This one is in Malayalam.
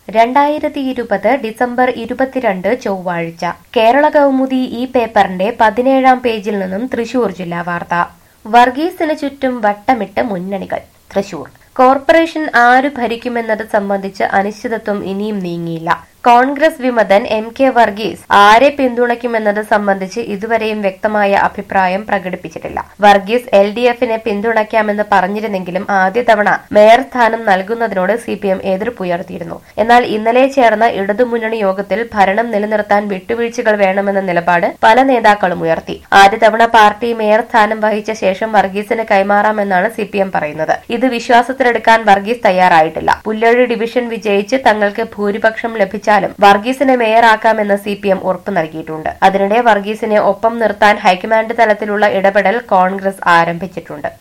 രണ്ടായിരത്തി ഇരുപത് ഡിസംബർ ഇരുപത്തിരണ്ട് ചൊവ്വാഴ്ച കേരള കൗമുദി ഈ പേപ്പറിന്റെ പതിനേഴാം പേജിൽ നിന്നും തൃശൂർ ജില്ലാ വാർത്ത വർഗീസിന് ചുറ്റും വട്ടമിട്ട് മുന്നണികൾ തൃശൂർ കോർപ്പറേഷൻ ആര് ഭരിക്കുമെന്നത് സംബന്ധിച്ച് അനിശ്ചിതത്വം ഇനിയും നീങ്ങിയില്ല കോൺഗ്രസ് വിമതൻ എം കെ വർഗീസ് ആരെ പിന്തുണയ്ക്കുമെന്നത് സംബന്ധിച്ച് ഇതുവരെയും വ്യക്തമായ അഭിപ്രായം പ്രകടിപ്പിച്ചിട്ടില്ല വർഗീസ് എൽ ഡി എഫിനെ പിന്തുണയ്ക്കാമെന്ന് പറഞ്ഞിരുന്നെങ്കിലും ആദ്യ തവണ മേയർ സ്ഥാനം നൽകുന്നതിനോട് സി പി എം എതിർപ്പുയർത്തിയിരുന്നു എന്നാൽ ഇന്നലെ ചേർന്ന ഇടതുമുന്നണി യോഗത്തിൽ ഭരണം നിലനിർത്താൻ വിട്ടുവീഴ്ചകൾ വേണമെന്ന നിലപാട് പല നേതാക്കളും ഉയർത്തി ആദ്യ തവണ പാർട്ടി മേയർ സ്ഥാനം വഹിച്ച ശേഷം വർഗീസിന് കൈമാറാമെന്നാണ് സി പി എം പറയുന്നത് ഇത് വിശ്വാസത്തിലെടുക്കാൻ വർഗീസ് തയ്യാറായിട്ടില്ല പുല്ലഴി ഡിവിഷൻ വിജയിച്ച് തങ്ങൾക്ക് ഭൂരിപക്ഷം ലഭിച്ചാലും വർഗീസിനെ മേയറാക്കാമെന്ന് സി പി എം ഉറപ്പു നൽകിയിട്ടുണ്ട് അതിനിടെ വർഗീസിനെ ഒപ്പം നിർത്താൻ ഹൈക്കമാൻഡ് തലത്തിലുള്ള ഇടപെടൽ കോൺഗ്രസ് ആരംഭിച്ചിട്ടുണ്ട്